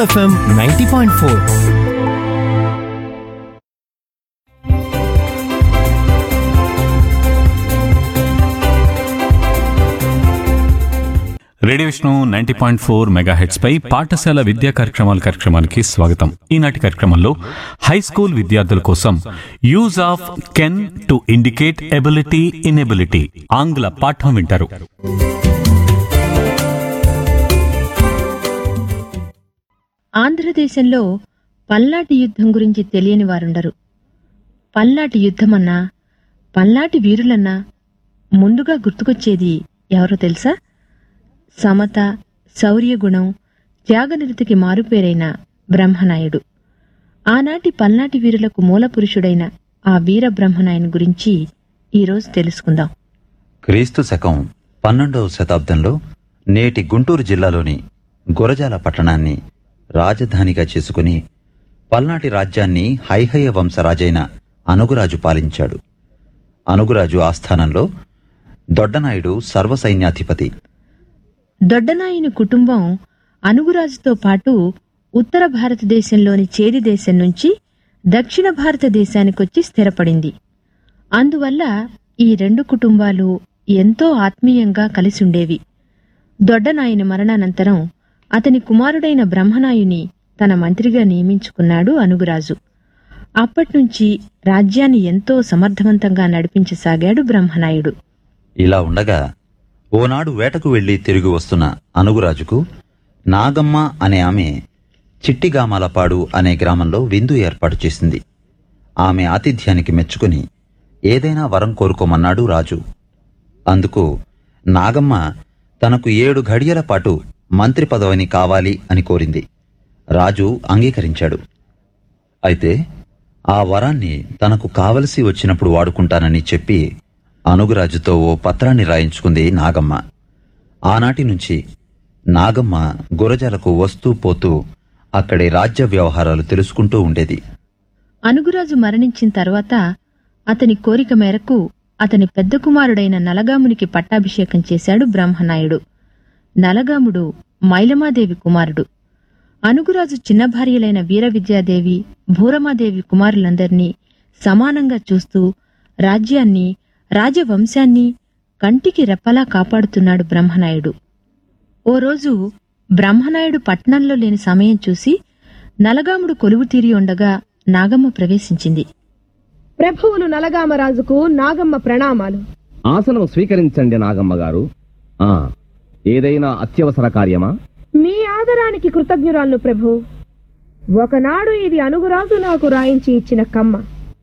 FM ninety point four radio Vishnu ninety point four megahertz పై పాఠశాల విద్యా కార్యక్రమాల కార్యక్రమానికి స్వాగతం ఈనాటి కార్యక్రమంలో హై స్కూల్ విద్యార్థుల కోసం use of can to indicate ability inability ఆంగ్ల పాఠం వింటారు ఆంధ్రదేశంలో పల్నాటి యుద్ధం గురించి తెలియని వారుండరు పల్నాటి యుద్ధమన్నా పల్నాటి వీరులన్నా ముందుగా గుర్తుకొచ్చేది ఎవరో తెలుసా సమత శౌర్యగుణం త్యాగనిరతికి మారుపేరైన బ్రహ్మనాయుడు ఆనాటి పల్నాటి వీరులకు మూలపురుషుడైన ఆ వీర బ్రహ్మనాయుని గురించి ఈరోజు తెలుసుకుందాం క్రీస్తు శకం పన్నెండవ శతాబ్దంలో నేటి గుంటూరు జిల్లాలోని గురజాల పట్టణాన్ని రాజధానిగా చేసుకుని పల్నాటి రాజ్యాన్ని హైహయ వంశరాజైన అనుగురాజు పాలించాడు అనుగురాజు ఆస్థానంలో దొడ్డనాయుడు సర్వసైన్యాధిపతి దొడ్డనాయుని కుటుంబం అనుగురాజుతో పాటు ఉత్తర భారతదేశంలోని చేది దేశం నుంచి దక్షిణ భారతదేశానికొచ్చి స్థిరపడింది అందువల్ల ఈ రెండు కుటుంబాలు ఎంతో ఆత్మీయంగా కలిసుండేవి దొడ్డనాయుని మరణానంతరం అతని కుమారుడైన బ్రహ్మనాయుని తన మంత్రిగా నియమించుకున్నాడు అనుగురాజు అప్పట్నుంచి రాజ్యాన్ని ఎంతో సమర్థవంతంగా నడిపించసాగాడు బ్రహ్మనాయుడు ఇలా ఉండగా ఓనాడు వేటకు వెళ్లి తిరిగి వస్తున్న అనుగురాజుకు నాగమ్మ అనే ఆమె చిట్టిగామాలపాడు అనే గ్రామంలో విందు ఏర్పాటు చేసింది ఆమె ఆతిథ్యానికి మెచ్చుకుని ఏదైనా వరం కోరుకోమన్నాడు రాజు అందుకు నాగమ్మ తనకు ఏడు ఘడియల పాటు మంత్రి పదవిని కావాలి అని కోరింది రాజు అంగీకరించాడు అయితే ఆ వరాన్ని తనకు కావలసి వచ్చినప్పుడు వాడుకుంటానని చెప్పి అనుగురాజుతో ఓ పత్రాన్ని రాయించుకుంది నాగమ్మ ఆనాటి నుంచి నాగమ్మ గురజాలకు వస్తూ పోతూ అక్కడి రాజ్య వ్యవహారాలు తెలుసుకుంటూ ఉండేది అనుగురాజు మరణించిన తర్వాత అతని కోరిక మేరకు అతని పెద్ద కుమారుడైన నలగామునికి పట్టాభిషేకం చేశాడు బ్రహ్మనాయుడు నలగాముడు మైలమాదేవి కుమారుడు అనుగురాజు చిన్న భార్యలైన వీరవిద్యాదేవి భూరమాదేవి కుమారులందర్నీ సమానంగా చూస్తూ రాజ్యాన్ని రాజవంశాన్ని కంటికి రెప్పలా కాపాడుతున్నాడు బ్రహ్మనాయుడు ఓ రోజు బ్రహ్మనాయుడు పట్నంలో లేని సమయం చూసి నలగాముడు కొలువు తీరి ఉండగా నాగమ్మ ప్రవేశించింది ప్రభువులు నలగామరాజుకు నాగమ్మ ప్రణామాలు ఆసనం స్వీకరించండి నాగమ్మ గారు ఆ ఏదైనా అత్యవసర కార్యమా మీ ఆదరానికి కృతజ్ఞురాలను ప్రభు ఒకనాడు ఇది అనుగురాజు నాకు రాయించి ఇచ్చిన కమ్మ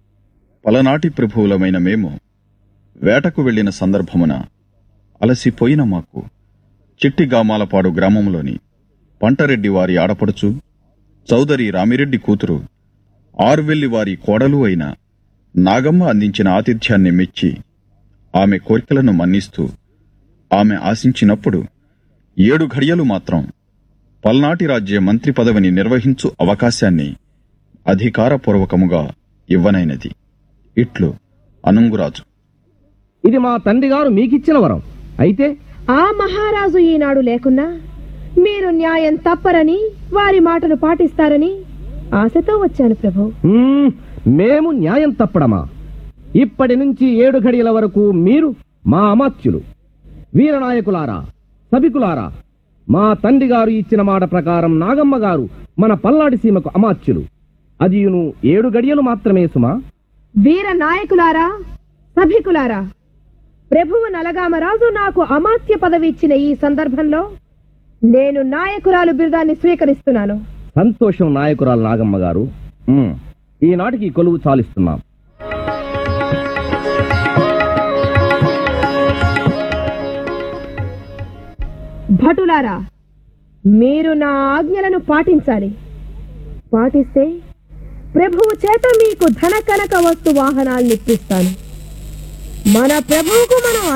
పలనాటి ప్రభువులమైన మేము వేటకు వెళ్లిన సందర్భమున అలసిపోయిన మాకు చిట్టిగామాలపాడు గ్రామంలోని పంటరెడ్డి వారి ఆడపడుచు చౌదరి రామిరెడ్డి కూతురు ఆరువెల్లి వారి కోడలు అయిన నాగమ్మ అందించిన ఆతిథ్యాన్ని మెచ్చి ఆమె కోరికలను మన్నిస్తూ ఆమె ఆశించినప్పుడు ఏడు ఘడియలు మాత్రం పల్నాటి రాజ్య మంత్రి పదవిని నిర్వహించు అవకాశాన్ని అధికారపూర్వకముగా ఇవ్వనైనది ఇట్లు అనంగురాజు ఇది మా తండ్రి గారు మీకిచ్చిన వరం అయితే ఆ మహారాజు ఈనాడు లేకున్నా మీరు న్యాయం తప్పరని వారి మాటలు పాటిస్తారని ఆశతో వచ్చాను ప్రభు మ్మ్, మేము న్యాయం తప్పడమా ఇప్పటి నుంచి ఏడు ఘడియల వరకు మీరు మా అమాత్యులు వీరనాయకులారా సభికులారా మా తండ్రి గారు ఇచ్చిన మాట ప్రకారం నాగమ్మ గారు మన పల్నాటి సీమకు అమాత్యులు అదియును ఏడు గడియలు మాత్రమే సుమా వీర నాయకులారా సభికులారా ప్రభువు నలగామరాజు నాకు అమాత్య పదవి ఇచ్చిన ఈ సందర్భంలో నేను నాయకురాలు బిరుదాన్ని స్వీకరిస్తున్నాను సంతోషం నాయకురాలు నాగమ్మ గారు మ్మ్, ఈనాటికి ఈ కొలువు చాలిస్తున్నాం భటులారా మీరు నా ఆజ్ఞలను పాటించాలి పాటిస్తే ప్రభువు చేత మీకు ధన కనక వస్తు వాహనాలు ఇప్పిస్తాను మన ప్రభువుకు మనం